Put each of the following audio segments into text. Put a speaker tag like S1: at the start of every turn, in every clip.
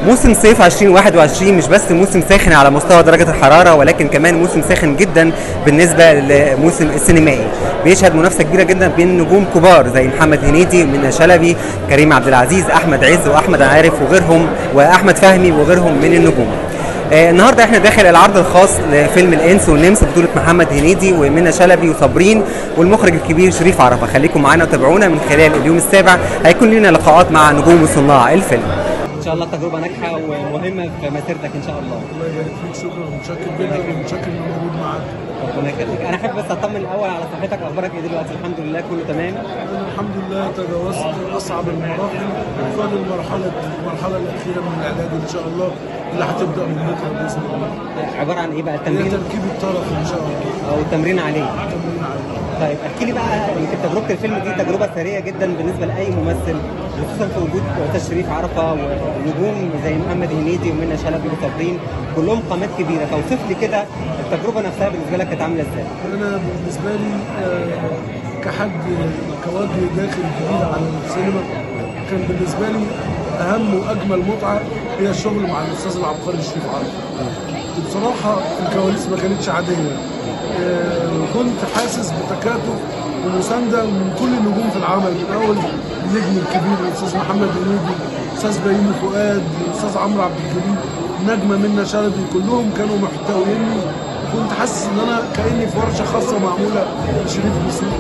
S1: موسم صيف 2021 مش بس موسم ساخن على مستوى درجة الحرارة ولكن كمان موسم ساخن جدا بالنسبة للموسم السينمائي بيشهد منافسة كبيرة جدا بين نجوم كبار زي محمد هنيدي منى شلبي كريم عبد العزيز أحمد عز وأحمد عارف وغيرهم وأحمد فهمي وغيرهم من النجوم آه، النهارده احنا داخل العرض الخاص لفيلم الانس والنمس بطوله محمد هنيدي ومنى شلبي وصابرين والمخرج الكبير شريف عرفه خليكم معانا وتابعونا من خلال اليوم السابع هيكون لنا لقاءات مع نجوم وصناع الفيلم ان شاء الله تجربه ناجحه ومهمه في مسيرتك ان شاء الله
S2: الله يبارك فيك شكرا متشكر جدا ومتشكر اني موجود معاك
S1: ربنا يخليك انا حابب بس اطمن الاول على صحتك اخبارك ايه دلوقتي الحمد لله كله تمام
S2: انا الحمد لله تجاوزت اصعب المراحل وفاضل المرحله المرحله الاخيره من العلاج ان شاء الله اللي هتبدا من بكره باذن الله
S1: عباره عن ايه بقى
S2: هي
S1: التمرين
S2: تركيب الطرف ان شاء الله
S1: او التمرين عليه
S2: تمرين عليه
S1: طيب احكي لي بقى يمكن تجربه الفيلم دي تجربه ثريه جدا بالنسبه لاي ممثل خصوصا في وجود استاذ شريف عرفه ونجوم زي محمد هنيدي ومنى شلبي وصابرين كلهم قامات كبيره فوصف لي كده التجربه نفسها بالنسبه لك كانت عامله ازاي؟
S2: انا بالنسبه لي آه، كحد كوجه داخل جديد على السينما كان بالنسبه لي اهم واجمل متعه هي الشغل مع الاستاذ العبقري شريف عرفه بصراحه الكواليس ما كانتش عاديه آه، وكنت حاسس بتكاتف ومسانده من كل النجوم في العمل من اول النجم الكبير الاستاذ محمد هنيدي الاستاذ بيومي فؤاد الاستاذ عمرو عبد الجليل نجمه منى شلبي كلهم كانوا محتويني وكنت حاسس ان انا كاني في ورشه خاصه معموله لشريف بسيط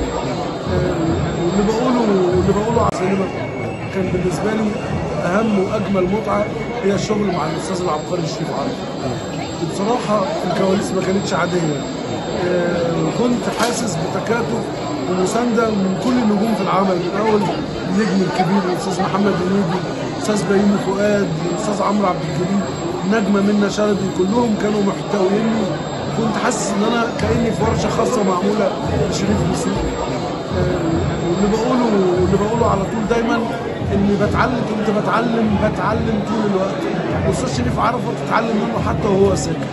S2: واللي بقوله واللي بقوله على السينما كان بالنسبه لي اهم واجمل متعه هي الشغل مع الاستاذ العبقري شريف عرفه بصراحه الكواليس ما كانتش عاديه آه، وكنت حاسس بتكاتف ومسانده من كل النجوم في العمل من اول النجم الكبير الاستاذ محمد هنيدي الاستاذ بيومي فؤاد الاستاذ عمرو عبد الجليل نجمه منى شلبي كلهم كانوا محتويني وكنت حاسس ان انا كاني في ورشه خاصه معموله لشريف بسيط آه، واللي بقوله واللي بقوله على طول دايما اني بتعلم كنت بتعلم بتعلم طول الوقت الاستاذ شريف عرفه تتعلم منه حتى وهو ساكت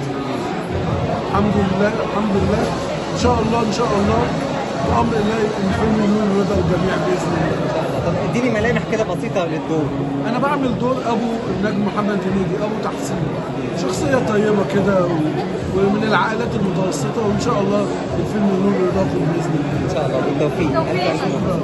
S2: الحمد لله الحمد لله ان شاء الله ان شاء الله بامر الله الفيلم ينول رضا الجميع باذن الله
S1: طب اديني ملامح كده بسيطه للدور
S2: انا بعمل دور ابو النجم محمد هنيدي ابو تحسين شخصيه طيبه كده و- ومن العائلات المتوسطه وان شاء الله الفيلم ينول رضاكم باذن الله
S1: ان شاء الله بالتوفيق الف الف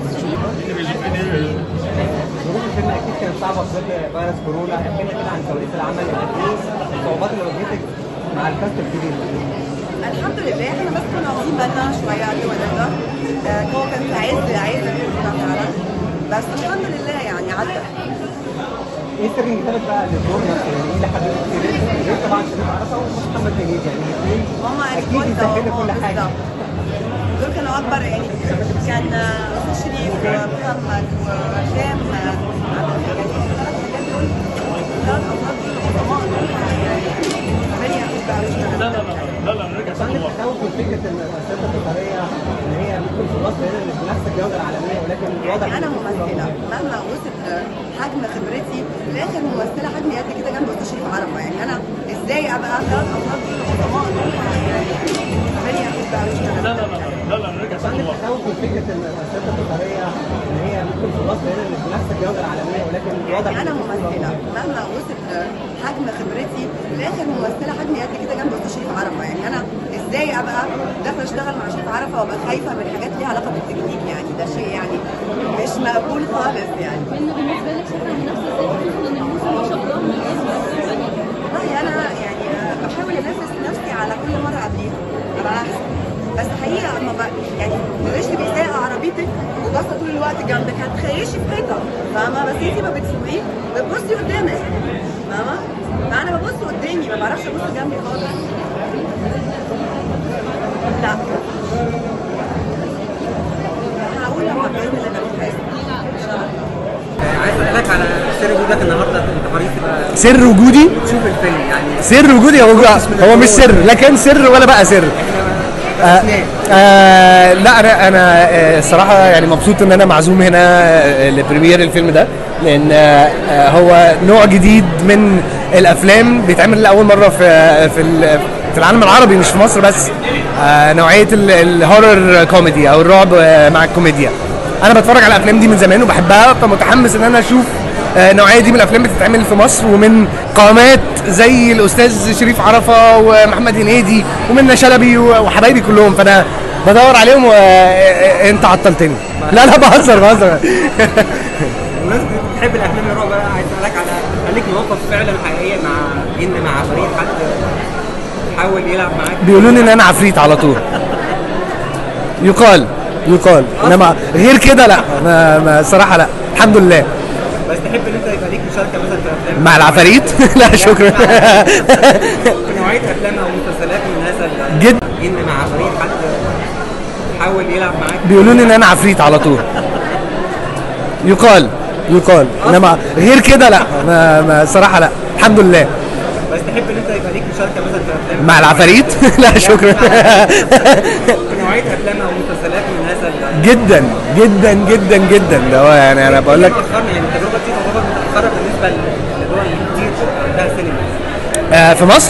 S1: ظروف الفيلم اكيد كانت صعبه في ظل فيروس كورونا احكي لنا كده عن كواليس العمل الاخير الصعوبات اللي واجهتك مع الكاست الكبير
S3: الحمد لله احنا بس كنا واخدين بالنا شويه قبل ما نبدا آه، هو كان في عز عز الكورونا فعلا بس الحمد لله يعني عدى
S1: ايه سر كتابه بقى للدور نفسه يعني ايه اللي حبيبك كتير غير طبعا شريف عرفه ومحمد هنيدي يعني الاثنين
S3: هما
S1: اكيد
S3: الكل
S1: يسهلوا كل حاجه
S3: دول كانوا اكبر يعني كان آه، استاذ شريف ومحمد وهشام آه، ثلاث افراد عظماء يعني الدنيا هتبقى مش
S1: بس عندك تخوف من فكره ان المؤسسات التجاريه ان هي ممكن في مصر هنا مش بنفس الجوده العالميه ولكن واضح
S3: يعني انا
S1: إن في
S3: ممثله مهما وصل حجم خبرتي في الاخر ممثله حجمي قد كده جنب استاذ شريف عرفه يعني انا ازاي ابقى ثلاث افراد عظماء دول يعني الدنيا هتبقى مش
S1: بس عندك تخوف من فكره ان المؤسسات التجاريه ان هي ممكن في مصر هنا مش بنفس الجوده العالميه ولكن واضح
S3: يعني انا
S1: إن في
S3: ممثله مهما وصل حجم خبرتي في الاخر ممثله حجمي قد كده جنب استاذ شريف عرفه يعني انا ازاي ابقى داخله اشتغل مع شريف عرفه وابقى خايفه من حاجات ليها علاقه بالتكنيك يعني ده شيء يعني مش مقبول خالص يعني
S4: انه بالنسبه لك شكرا لنفسك خصوصا ان الموسم ما شاء الله مليان
S3: والله انا يعني بحاول انافس نفسي على كل مره قبليها بالعكس بس حقيقه اما بقى يعني بلاش تبقي سايقه عربيتك وباصه طول الوقت جنبك هتخيشي في حيطه فاهمه بس انت ما بتسوقيه بتبصي قدامك فاهمه فانا ببص قدامي ما بعرفش ابص جنبي خالص لا هقول لما باذن الله نبقى ان شاء الله
S1: عايز اسالك على سر وجودك النهارده انت حريص بقى
S5: سر وجودي
S1: تشوف الفيلم يعني
S5: سر وجودي هو هو مش سر لا كان سر ولا بقى سر آه آه لا انا انا آه، الصراحه يعني مبسوط ان انا معزوم هنا آه، لبريمير الفيلم ده لان آه، آه، هو نوع جديد من الافلام بيتعمل لاول مره في في ال- في العالم العربي مش في مصر بس آه، نوعيه ال- الهورر كوميدي او الرعب آه، مع الكوميديا انا بتفرج على الافلام دي من زمان وبحبها فمتحمس ان انا اشوف آه، النوعيه دي من الافلام بتتعمل في مصر ومن قامات زي الاستاذ شريف عرفه ومحمد هنيدي ومنى شلبي و- وحبايبي كلهم فانا بدور عليهم وانت عطلتني لا لا بهزر بهزر
S1: الناس بتحب الافلام الرعب بقى عايز اسالك على هل ليك مواقف فعلا حقيقيه مع جن مع عفاريت حد حاول يلعب معاك
S5: بيقولوا لي ان انا عفريت على طول يقال يقال انما غير كده لا ما ما صراحه لا الحمد لله
S1: بس تحب ان انت يبقى ليك مشاركه مثلا في افلام
S5: مع العفاريت لا شكرا
S1: في نوعيه افلام او مسلسلات من هذا ال-
S5: جد
S1: جن مع عفاريت حد حاول يلعب معاك
S5: بيقولوا لي ان انا عفريت على طول يقال يقال انما غير كده لا ما ما صراحه لا الحمد لله
S1: بس تحب ان انت يبقى ليك مشاركه مثلا في افلام
S5: مع العفاريت لا شكرا
S1: في نوعيه افلام او مسلسلات من هذا ال-
S5: جدا جدا جدا جدا ده هو يعني انا بقول لك
S1: مؤخرا يعني التجربه دي تعتبر متاخره بالنسبه لدول كتير عندها سينما
S5: آه، في مصر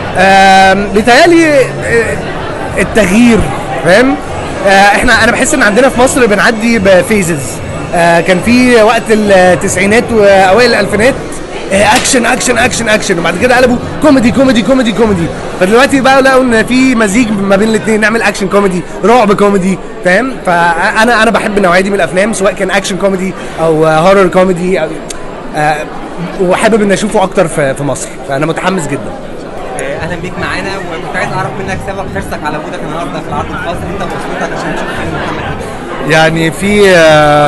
S5: آم، بيتهيألي آه، التغيير فاهم آه، احنا انا بحس ان عندنا في مصر بنعدي بفيزز كان في وقت التسعينات واوائل الالفينات آه، اكشن اكشن اكشن اكشن وبعد كده قلبوا كوميدي كوميدي كوميدي كوميدي فدلوقتي بقى لقوا ان في مزيج ما بين الاثنين نعمل اكشن كوميدي رعب كوميدي فاهم فانا انا بحب النوعيه دي من الافلام سواء كان اكشن كوميدي او هورر كوميدي أو آه، وحابب ان اشوفه اكتر في في مصر فانا متحمس جدا
S1: آه، اهلا بيك معانا وكنت عايز اعرف منك سبب حرصك على وجودك النهارده في العرض الخاص انت واسرتك عشان تشوف فيلم محمد هنيدي
S6: يعني في آه،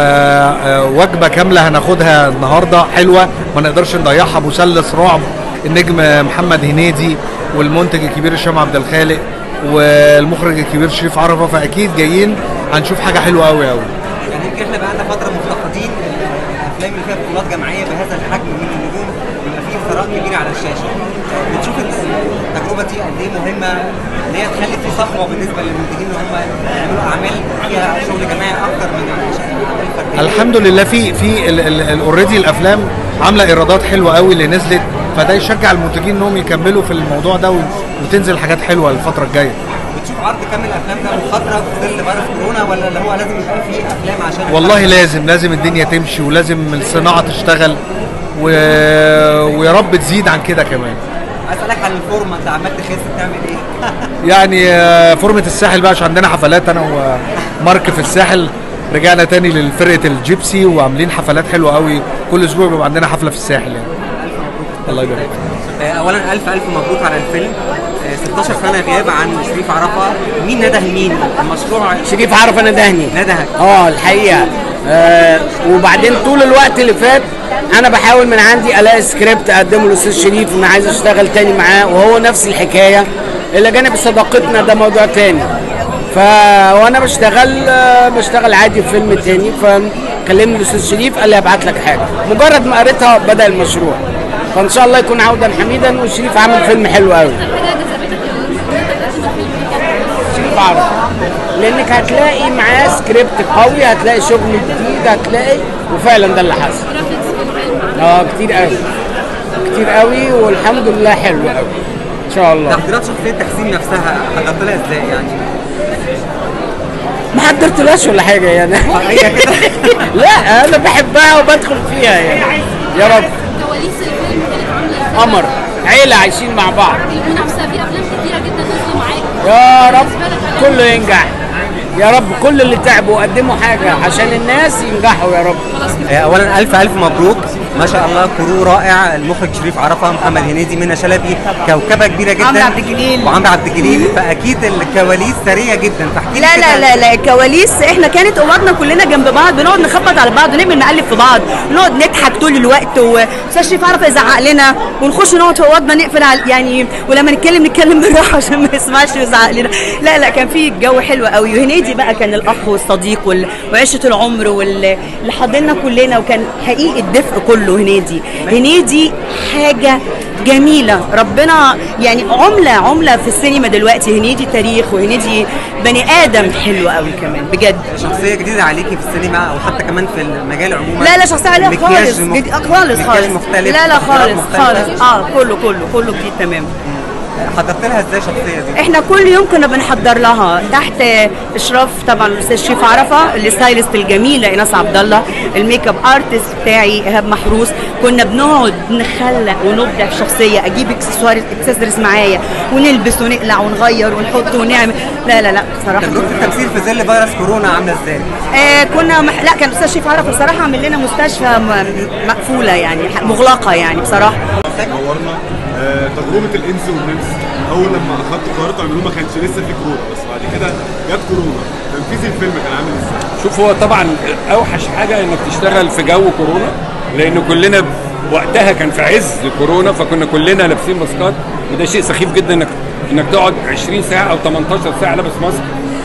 S6: آه، وجبه كامله هناخدها النهارده حلوه ما نقدرش نضيعها مثلث رعب النجم محمد هنيدي والمنتج الكبير هشام عبد الخالق والمخرج الكبير شريف عرفه فاكيد جايين هنشوف حاجه حلوه قوي قوي
S1: يعني يمكن احنا بقالنا فتره مفتقدين الافلام اللي فيها بطولات جماعيه بهذا الحجم من النجوم بيبقى فيه ثراء كبير على الشاشه آه، بتشوف إن التجربه دي قد ايه مهمه ان هي تخلي في صحوه بالنسبه للمنتجين ان هم يعملوا اعمال فيها شغل جماعي اكتر من الاعمال الفرديه
S6: الحمد لله في في اوريدي الافلام عامله ايرادات حلوه قوي اللي نزلت فده يشجع المنتجين انهم يكملوا في الموضوع ده وتنزل حاجات حلوه الفتره الجايه
S1: بتشوف عرض كامل الافلام ده مخاطره في ظل فيروس كورونا ولا اللي هو لازم يبقى فيه افلام عشان
S6: والله لازم لازم الدنيا تمشي ولازم الصناعه تشتغل و... ويا رب تزيد عن كده كمان
S1: اسالك عن الفورمه انت عمال تخس بتعمل ايه؟
S6: يعني آه، فورمه الساحل بقى عشان عندنا حفلات انا ومارك في الساحل رجعنا تاني لفرقه الجيبسي وعاملين حفلات حلوه قوي كل اسبوع بيبقى عندنا حفله في الساحل يعني الله يبارك فيك.
S1: آه، اولا الف الف مبروك على الفيلم آه، 16 سنه غياب عن شريف عرفه مين نده مين المشروع
S7: شريف عرفه ندهني
S1: ندهك
S7: اه الحقيقه آه وبعدين طول الوقت اللي فات انا بحاول من عندي الاقي سكريبت اقدمه للاستاذ شريف ان عايز اشتغل تاني معاه وهو نفس الحكايه الى جانب صداقتنا ده موضوع تاني ف وانا بشتغل آه، بشتغل عادي في فيلم تاني فكلمني الاستاذ شريف قال لي هبعت لك حاجه مجرد ما قريتها بدا المشروع فان شاء الله يكون عودا حميدا وشريف عامل فيلم حلو قوي
S4: حاجه جذبتك
S7: شريف عرفه لانك هتلاقي معاه سكريبت قوي هتلاقي شغل جديد هتلاقي وفعلا ده اللي حصل اه كتير قوي كتير قوي والحمد لله حلو قوي ان شاء الله
S1: تحضيرات شخصيه تحسين نفسها حضرت لها ازاي يعني؟
S7: ما حضرتلهاش ولا حاجه يعني
S1: هي كده
S7: لا انا بحبها وبدخل فيها يعني يا رب
S4: كواليس الفيلم كانت عامله ازاي؟
S7: قمر عيله عايشين مع بعض
S4: المنافسه في افلام كتيره جدا نزلوا معاك
S7: يا رب كله ينجح يا رب كل اللي تعبوا قدموا حاجه عشان الناس ينجحوا يا رب
S1: آه، اولا الف الف مبروك ما شاء الله كرو رائع المخرج شريف عرفه محمد هنيدي منى شلبي كوكبه كبيره جدا
S3: عمرو عبد الجليل.
S1: وعمرو عبد الجليل فاكيد الكواليس ثريه جدا فاحكي لي
S3: لا
S1: كده.
S3: لا لا لا الكواليس احنا كانت اوضنا كلنا جنب بعض بنقعد نخبط على بعض ونعمل نقلب في بعض نقعد نضحك طول الوقت واستاذ شريف عرف يزعق لنا ونخش نقعد في اوضنا نقفل على يعني ولما نتكلم نتكلم بالراحه عشان ما يسمعش ويزعق لنا لا لا كان في جو حلو قوي وهنيدي بقى كان الاخ والصديق وال- وعشره العمر واللي حضننا كلنا وكان حقيقي الدفء كله هنيدي هنيدي حاجه جميله ربنا يعني عمله عمله في السينما دلوقتي هنيدي تاريخ وهنيدي بني ادم حلو قوي كمان بجد
S1: شخصيه جديده عليكي في السينما او حتى كمان في المجال عموما
S3: لا لا شخصيه عليها
S1: مكياج
S3: خالص
S1: مخ-
S3: جديد- آه، خالص
S1: مكياج
S3: خالص
S1: مختلف
S3: لا لا
S1: تفكيرات
S3: خالص
S1: مختلفة.
S3: خالص اه كله كله كله جديد تمام
S1: حضرت لها ازاي الشخصيه دي؟
S8: احنا كل يوم كنا بنحضر لها تحت اشراف طبعا الاستاذ شريف عرفه الستايلست الجميله ايناس عبد الله الميك اب ارتست بتاعي ايهاب محروس كنا بنقعد نخلق ونبدع في شخصيه اجيب اكسسوار اكسسوارز معايا ونلبس ونقلع ونغير ونحط ونعمل لا لا لا بصراحه
S1: تجربه التمثيل في ظل فيروس كورونا عامله ازاي؟
S8: آه كنا مح... لا كان الاستاذ شريف عرفه بصراحه عامل لنا مستشفى م- مقفوله يعني مغلقه يعني بصراحه
S9: نورنا آه، تجربه الانس والنمس اول لما اخدت قرار تعملوه ما كانش لسه في كورونا بس بعد كده جت كورونا تنفيذ الفيلم كان عامل ازاي؟
S10: شوف هو طبعا اوحش حاجه انك تشتغل في جو كورونا لان كلنا وقتها كان في عز كورونا فكنا كلنا لابسين ماسكات وده شيء سخيف جدا انك انك تقعد 20 ساعه او 18 ساعه لابس ماسك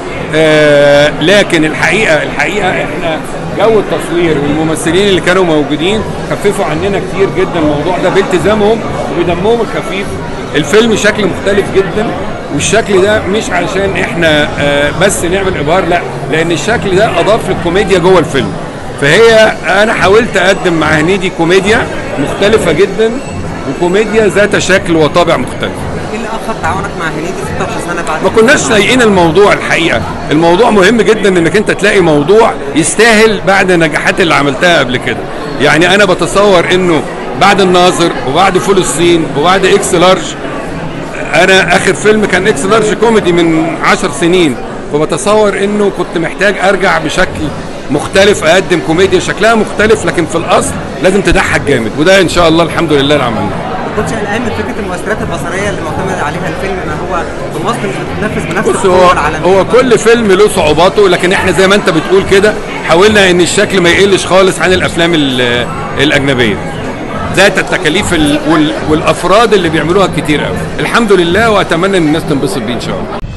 S10: آه لكن الحقيقه الحقيقه احنا جو التصوير والممثلين اللي كانوا موجودين خففوا عننا كتير جدا الموضوع ده بالتزامهم وبدمهم الخفيف الفيلم شكل مختلف جدا والشكل ده مش عشان احنا آه بس نعمل ابهار لا لان الشكل ده اضاف للكوميديا جوه الفيلم فهي انا حاولت اقدم مع هنيدي كوميديا مختلفه جدا وكوميديا ذات شكل وطابع مختلف
S1: ايه اللي اخر تعاونك مع هنيدي 16 سنه بعد
S10: ما كناش سايقين الموضوع الحقيقه الموضوع مهم جدا انك انت تلاقي موضوع يستاهل بعد النجاحات اللي عملتها قبل كده يعني انا بتصور انه بعد الناظر وبعد فول الصين وبعد اكس لارج انا اخر فيلم كان اكس لارج كوميدي من عشر سنين فبتصور انه كنت محتاج ارجع بشكل مختلف اقدم كوميديا شكلها مختلف لكن في الاصل لازم تضحك جامد وده ان شاء الله الحمد لله اللي عملناه
S1: ما كنتش قلقان من فكره المؤثرات البصريه اللي معتمد عليها الفيلم ان هو في مصر مش بتتنفذ بنفس
S10: بص هو
S1: القوه العالميه
S10: هو كل فيلم له صعوباته لكن احنا زي ما انت بتقول كده حاولنا ان الشكل ما يقلش خالص عن الافلام ال- الاجنبيه ذات التكاليف ال- وال- والافراد اللي بيعملوها كتير قوي الحمد لله واتمنى ان الناس تنبسط بيه ان شاء الله